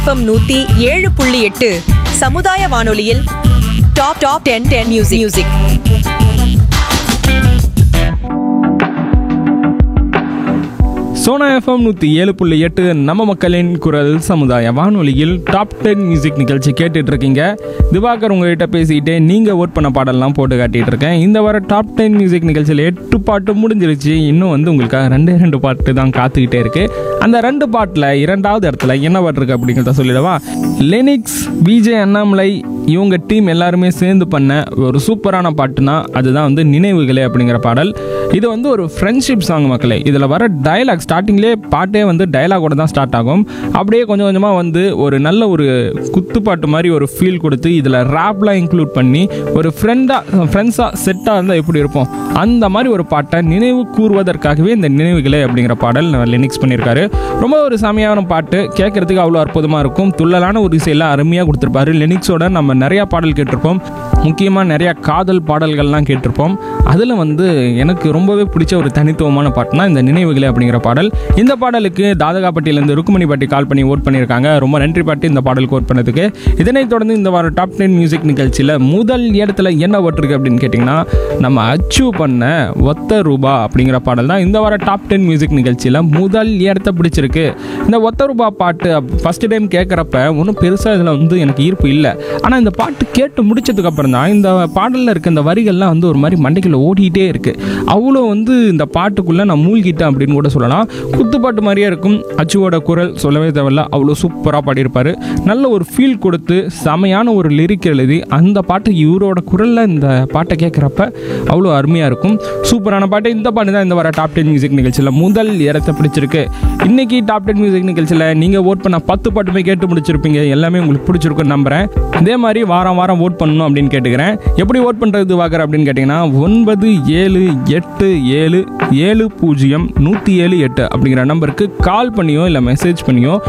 FM நூத்தி ஏழு புள்ளி எட்டு சமுதாய வானொலியில் top top ten ten music music Sona FM நூற்றி ஏழு புள்ளி எட்டு நம்ம மக்களின் குரல் சமுதாய வானொலியில் டாப் டென் மியூசிக் நிகழ்ச்சி கேட்டுட்டு இருக்கீங்க திவாகர் உங்ககிட்ட பேசிக்கிட்டே நீங்கள் ஓட் பண்ண பாடல்லாம் போட்டு காட்டிட்டு இருக்கேன் இந்த வார டாப் டென் மியூசிக் நிகழ்ச்சியில் எட்டு பாட்டு முடிஞ்சிருச்சு இன்னும் வந்து உங்களுக்காக ரெண்டே ரெண்டு பாட்டு தான் காத்துக்கிட்டே இருக்கு அந்த ரெண்டு பாட்டில் இரண்டாவது இடத்துல என்ன பாட்டு இருக்கு அப்படிங்கிறத சொல்லிடவா லெனிக்ஸ் விஜய் அண்ணாமலை இவங்க டீம் எல்லாருமே சேர்ந்து பண்ண ஒரு சூப்பரான பாட்டுனா அதுதான் வந்து நினைவுகளே அப்படிங்கிற பாடல் இது வந்து ஒரு ஃப்ரெண்ட்ஷிப் சாங் மக்களே இதில் வர டயலாக் ஸ்டார்டிங்லேயே பாட்டே வந்து டயலாகோட தான் ஸ்டார்ட் ஆகும் அப்படியே கொஞ்சம் கொஞ்சமாக வந்து ஒரு நல்ல ஒரு குத்துப்பாட்டு மாதிரி ஒரு ஃபீல் கொடுத்து இதில் ரேப்லாம் இன்க்ளூட் பண்ணி ஒரு ஃப்ரெண்டாக ஃப்ரெண்ட்ஸாக செட்டாக இருந்தால் எப்படி இருப்போம் அந்த மாதிரி ஒரு பாட்டை நினைவு கூறுவதற்காகவே இந்த நினைவுகளே அப்படிங்கிற பாடல் லினிக்ஸ் பண்ணியிருக்காரு ரொம்ப ஒரு செமையான பாட்டு கேட்கறதுக்கு அவ்வளோ அற்புதமாக இருக்கும் துள்ளலான ஒரு இசையெல்லாம் அருமையாக கொடுத்துருப்பாரு லினிக்ஸோட நம்ம நிறையா பாடல் கேட்டிருப்போம் முக்கியமாக நிறையா காதல் பாடல்கள்லாம் கேட்டிருப்போம் அதில் வந்து எனக்கு ரொம்பவே பிடிச்ச ஒரு தனித்துவமான பாட்டுனா இந்த நினைவுகளே அப்படிங்கிற பாடல் இந்த பாடலுக்கு தாதகாப்பட்டியிலேருந்து ருக்குமணி பாட்டி கால் பண்ணி ஓட் பண்ணியிருக்காங்க ரொம்ப நன்றி பாட்டி இந்த பாடலுக்கு ஓட் பண்ணதுக்கு இதனைத் தொடர்ந்து இந்த வாரம் டாப் டென் மியூசிக் நிகழ்ச்சியில் முதல் இடத்துல என்ன ஓட்டிருக்கு அப்படின்னு கேட்டிங்கன்னா நம்ம அச்சீவ் பண்ண ஒத்த ரூபா அப்படிங்கிற பாடல் தான் இந்த வாரம் டாப் டென் மியூசிக் நிகழ்ச்சியில் முதல் இடத்த பிடிச்சிருக்கு இந்த ஒத்த ரூபா பாட்டு ஃபஸ்ட் டைம் கேட்குறப்ப ஒன்றும் பெருசாக இதில் வந்து எனக்கு ஈர்ப்பு இல்லை ஆனால் இந்த பாட்டு கேட்டு முடிச்சதுக்கு அப்புறம் தான் இந்த பாடலில் இருக்க இந்த வரிகள்லாம் வந்து ஒரு மாதிரி மண்டைக்குள்ள ஓடிட்டே இருக்கு அவ்வளோ வந்து இந்த பாட்டுக்குள்ளே நான் மூழ்கிட்டேன் அப்படின்னு கூட சொல்லலாம் குத்துப்பாட்டு மாதிரியே இருக்கும் அச்சுவோட குரல் சொல்லவே தேவையில்ல அவ்வளோ சூப்பராக பாடியிருப்பார் நல்ல ஒரு ஃபீல் கொடுத்து செமையான ஒரு லிரிக் எழுதி அந்த பாட்டு இவரோட குரலில் இந்த பாட்டை கேட்குறப்ப அவ்வளோ அருமையாக இருக்கும் சூப்பரான பாட்டு இந்த பாட்டு தான் இந்த வர டாப் டென் மியூசிக் நிகழ்ச்சியில் முதல் இடத்தை பிடிச்சிருக்கு இன்னைக்கு டாப் டென் மியூசிக் நிகழ்ச்சியில் நீங்கள் ஓட் பண்ண பத்து பாட்டுமே கேட்டு முடிச்சிருப்பீங்க எல்லாமே உங்களுக்கு பிடிச்சிருக்குன்னு நம்புகிறேன் இதே மாதிரி வாரம் வாரம் ஓட் பண்ணணும் அப்படின்னு கேட்டுக்கிறேன் எப்படி ஓட் பண்ணுறது வாக்குற அப்படின்னு கேட்டிங்கன்னா ஒன்பது ஏழு எட்டு ஏழு ஏழு பூஜ்ஜியம் நூற்றி ஏழு எட்டு அப்படிங்கிற நம்பருக்கு கால் பண்ணியோ இல்லை மெசேஜ் பண்ணியோ